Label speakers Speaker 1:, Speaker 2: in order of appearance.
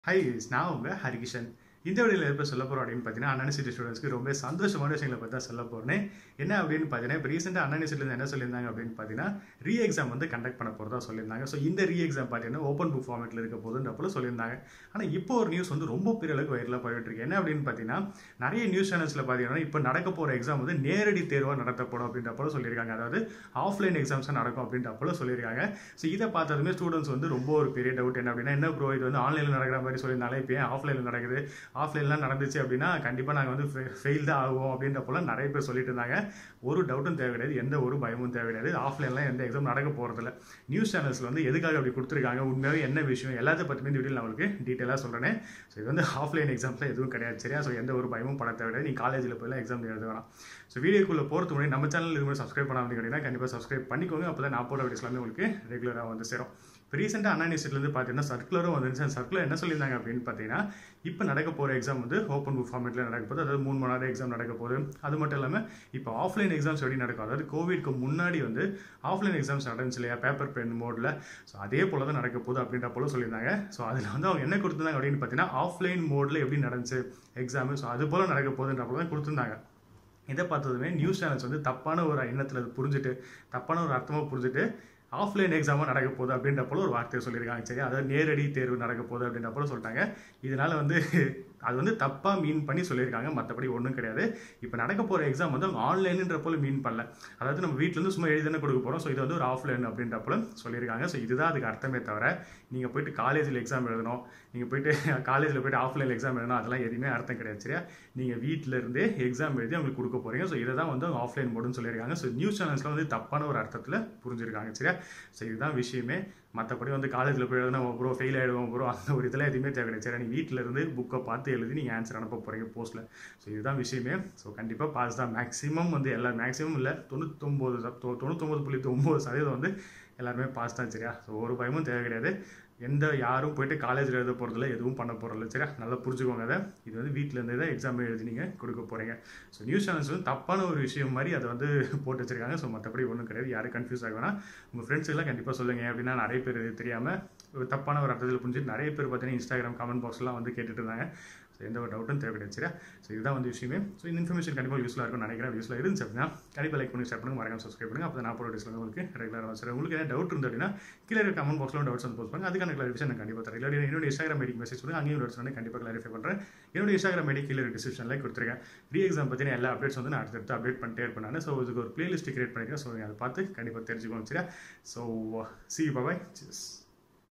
Speaker 1: high நான் உங்க ஹரிகிஷன் இந்த வீடியோவில் எப்போ சொல்ல போகிறோம் அப்படின்னு பார்த்தீங்கன்னா அண்ணா சிட்டி ஸ்டூடெண்ட்ஸ்க்கு ரொம்ப சந்தோஷமான விஷயங்களை பற்றி தான் சொல்ல போகிறேன் என்ன அப்படின்னு பார்த்தீங்கன்னா இப்போ ரீசெண்டாக அண்ணா சிட்டிலேருந்து என்ன சொல்லியிருந்தாங்க அப்படின்னு பார்த்தீங்கன்னா ரீ எக்ஸாம் வந்து கண்டக்ட் பண்ண போகிறதா சொல்லியிருந்தாங்க ஸோ இந்த ரீ எக்ஸாம் பார்த்தீங்கன்னா ஓப்பன் புக் ஃபார்மேட்டில் இருக்க போதுன்றப்போ சொல்லியிருந்தாங்க ஆனால் இப்போ ஒரு நியூஸ் வந்து ரொம்ப பெரிய அளவுக்கு வைரலாக போயிட்டு இருக்கு என்ன அப்படின்னு பார்த்தீங்கன்னா நிறைய நியூஸ் சேனல்ஸில் பார்த்தீங்கன்னா இப்போ நடக்க போகிற எக்ஸாம் வந்து நேரடி தேர்வாக நடத்தப்படும் அப்படின்றப்போ சொல்லியிருக்காங்க அதாவது ஆஃப்லைன் எக்ஸாம்ஸாக நடக்கும் அப்படின்றப்போ சொல்லியிருக்காங்க ஸோ இதை பார்த்ததுமே ஸ்டூடெண்ட்ஸ் வந்து ரொம்ப ஒரு பெரிய டவுட் என்ன அப்படின்னா என்ன ப்ரோ இது வந்து ஆன்லைனில் நடக்கிற மாதிரி சொல்லியிருந்தாலே இப்போ ஏன் ஆஃப்லைனில் நடக்குது ஆஃப்லைன்லாம் நடந்துச்சு அப்படின்னா கண்டிப்பாக நாங்கள் வந்து ஃபெயில் தான் ஆகுவோம் அப்படின்றப்போலாம் நிறைய பேர் சொல்லிட்டு இருந்தாங்க ஒரு டவுட்டும் தேவை கிடையாது எந்த ஒரு பயமும் தேவை கிடையாது ஆஃப்லைன்லாம் எந்த எக்ஸாம் நடக்க போகிறதில்ல நியூஸ் சேனல்ஸில் வந்து எதுக்காக அப்படி கொடுத்துருக்காங்க உண்மையாகவே என்ன விஷயம் எல்லாத்த பற்றியுமே இந்த வீடியோ நான் உங்களுக்கு டீட்டெயிலாக சொல்கிறேன் ஸோ இது வந்து ஆஃப்லைன் எக்ஸாம்ஸில் எதுவும் கிடையாது சரியா ஸோ எந்த ஒரு பயமும் பட தேவை கிடையாது நீ காலேஜில் போய்லாம் எக்ஸாம் எழுத வேணாம் ஸோ வீடியோக்குள்ளே போகிறதுக்கு முன்னாடி நம்ம சேனல் இது மாதிரி சப்ஸ்கிரைப் பண்ணாமல் கேட்டிங்கன்னா கண்டிப்பாக சப்ஸ்கிரைப் பண்ணிக்கோங்க அப்போ தான் நான் போட வீடியோஸ் எல்லாமே உங்களுக்கு ரெகுலராக வந்து சேரும் இப்போ ரீசெண்டாக அண்ணா யூனிவர்சிட்டிலேருந்து பார்த்தீங்கன்னா சர்க்குலரும் வந்துருச்சு அந்த சர்க்குலர் என்ன சொல்லியிருந்தாங்க அப்படின்னு பார்த்தீங்கன்னா இப்போ நடக்க போகிற எக்ஸாம் வந்து ஓப்பன் புக் ஃபார்மேட்டில் நடக்க போகுது அதாவது மூணு மணி நேரம் எக்ஸாம் நடக்க போகுது அது மட்டும் இல்லாமல் இப்போ ஆஃப்லைன் எக்ஸாம்ஸ் எப்படி நடக்கும் அதாவது கோவிட்க்கு முன்னாடி வந்து ஆஃப்லைன் எக்ஸாம்ஸ் நடந்துச்சு இல்லையா பேப்பர் பென் மோடில் ஸோ அதே போல் தான் நடக்க போகுது அப்படின்ற போல சொல்லியிருந்தாங்க ஸோ அதில் வந்து அவங்க என்ன கொடுத்துருந்தாங்க அப்படின்னு பார்த்தீங்கன்னா ஆஃப்லைன் மோடில் எப்படி நடந்துச்சு எக்ஸாமு ஸோ அது போல் நடக்க போகுதுன்ற போல தான் கொடுத்துருந்தாங்க இதை பார்த்ததுமே நியூஸ் சேனல்ஸ் வந்து தப்பான ஒரு எண்ணத்தில் அது புரிஞ்சுட்டு தப்பான ஒரு அர்த்தமாக புரிஞ்சுட்டு ஆஃப்லைன் எக்ஸாமாக நடக்க போகுது அப்படின்ற போல ஒரு வார்த்தையை சொல்லியிருக்காங்க சரி அதாவது நேரடி தேர்வு நடக்க போகுது அப்படின்ற போல சொல்லிட்டாங்க இதனால வந்து அது வந்து தப்பாக மீன் பண்ணி சொல்லியிருக்காங்க மற்றபடி ஒன்றும் கிடையாது இப்போ நடக்க போகிற எக்ஸாம் வந்து அவங்க ஆன்லைனுன்ற போல மீன் பண்ணல அதாவது நம்ம வீட்டிலேருந்து சும்மா எழுதி தானே கொடுக்க போகிறோம் ஸோ இது வந்து ஒரு ஆஃப்லைன் அப்படின்ற போல சொல்லியிருக்காங்க ஸோ இதுதான் அதுக்கு அர்த்தமே தவிர நீங்கள் போயிட்டு காலேஜில் எக்ஸாம் எழுதணும் நீங்கள் போயிட்டு காலேஜில் போயிட்டு ஆஃப்லைன் எக்ஸாம் எழுதணும் அதெல்லாம் எதுவுமே அர்த்தம் கிடையாது சரியா நீங்கள் வீட்டில் இருந்தே எக்ஸாம் எழுதி அவங்களுக்கு கொடுக்க போகிறீங்க ஸோ இதை தான் வந்து அவங்க ஆஃப்லைன் மோடுன்னு சொல்லியிருக்காங்க ஸோ நியூஸ் சேனல்ஸில் வந்து தப்பான ஒரு அர்த்தத்தில் புரிஞ்சிருக்காங்க சரியா ஸோ இதுதான் விஷயமே மற்றபடி வந்து காலேஜில் போய் எழுதுனா ப்ரோ ஃபெயில் ஆகிடுவோம் ப்ரோ அந்த ஒரு இதெல்லாம் எதுவுமே தேவை கிடையாது சரி நீ வீட்டில் இருந்து புக்கை பார்த்து எழுதி நீங்கள் ஆன்சர் அனுப்ப போகிறீங்க போஸ்ட்டில் ஸோ இதுதான் விஷயமே ஸோ கண்டிப்பாக பாஸ் தான் மேக்ஸிமம் வந்து எல்லா மேக்ஸிமம் இல்லை தொண்ணூத்தொம்பது தொண்ணூத்தொம்பது புள்ளி ஒம்பது சதவீதம் வந்து எல்லாருமே பாஸ் தான் சரியா ஸோ ஒரு பயமும் தேவை கிடையாது எந்த யாரும் போயிட்டு காலேஜில் எழுத போகிறதில்ல எதுவும் பண்ண போகிறதில்ல சரியா நல்லா புரிஞ்சுக்கோங்க அதை இது வந்து வீட்டில் இருந்தே தான் எக்ஸாம் எழுதி நீங்கள் கொடுக்க போகிறீங்க ஸோ நியூஸ் சேனல்ஸ் வந்து தப்பான ஒரு விஷயம் மாதிரி அதை வந்து போட்டு வச்சிருக்காங்க ஸோ மற்றபடி ஒன்றும் கிடையாது யாரும் கன்ஃபியூஸ் ஆக வேணாம் உங்கள் ஃப்ரெண்ட்ஸ் எல்லாம் கண்டிப்பாக சொல்லுங்கள் அப்படின்னா நிறைய பேர் தெரியாமல் ஒரு தப்பான ஒரு அர்த்தத்தில் புரிஞ்சுட்டு நிறைய பேர் பார்த்தீங்கன்னா இன்ஸ்டாகிராம் கமெண்ட் பாக்ஸ்லாம் வந்து கேட்டுட்டு இருந்தாங்க ஸோ எந்த ஒரு டவுட்டும் தேவை கிடையாது சரியா ஸோ இதுதான் வந்து விஷயமே ஸோ இந்த இன்ஃபர்மேஷன் கண்டிப்பாக யூஸ்ஃபுல்லாக இருக்கும் நினைக்கிறேன் யூஸ்ஃபுல்லாக இருந்துச்சு அப்படின்னா கண்டிப்பாக லைக் பண்ணி ஷேர் பண்ணுங்க மறக்காம சப்ஸ்கிரைப் பண்ணுங்க அப்போ நான் போகிற வீடியோஸ் உங்களுக்கு ரெகுலராக சரி உங்களுக்கு ஏதாவது டவுட் இருந்து அப்படின்னா கீழே இருக்க கமெண்ட் பாக்ஸில் டவுட்ஸ் வந்து போஸ்ட் பண்ணுங்க அதுக்கான கிளாரிஃபிகேஷன் நான் கண்டிப்பாக தரேன் இல்லை என்னோட இன்ஸ்டாகிராம் ஐடிக்கு மெசேஜ் பண்ணுங்க அங்கேயும் டவுட்ஸ் வந்து கண்டிப்பாக கிளாரிஃபை பண்ணுறேன் என்னோட இன்ஸ்டாகிராம் ஐடி கீழே டிஸ்கிரிப்ஷனில் கொடுத்துருக்கேன் ரீ எக்ஸாம் பற்றின எல்லா அப்டேட்ஸ் வந்து நான் அடுத்தடுத்து அப்டேட் பண்ணிட்டே இருப்பேன் நான் ஸோ இதுக்கு ஒரு பிளேலிஸ்ட் கிரியேட் பண்ணிக்கிறேன் ஸோ அதை பார்த்து கண்டிப்பாக தெரிஞ்சுக்கணும் சரியா ஸோ சி பாபாய் சிஸ்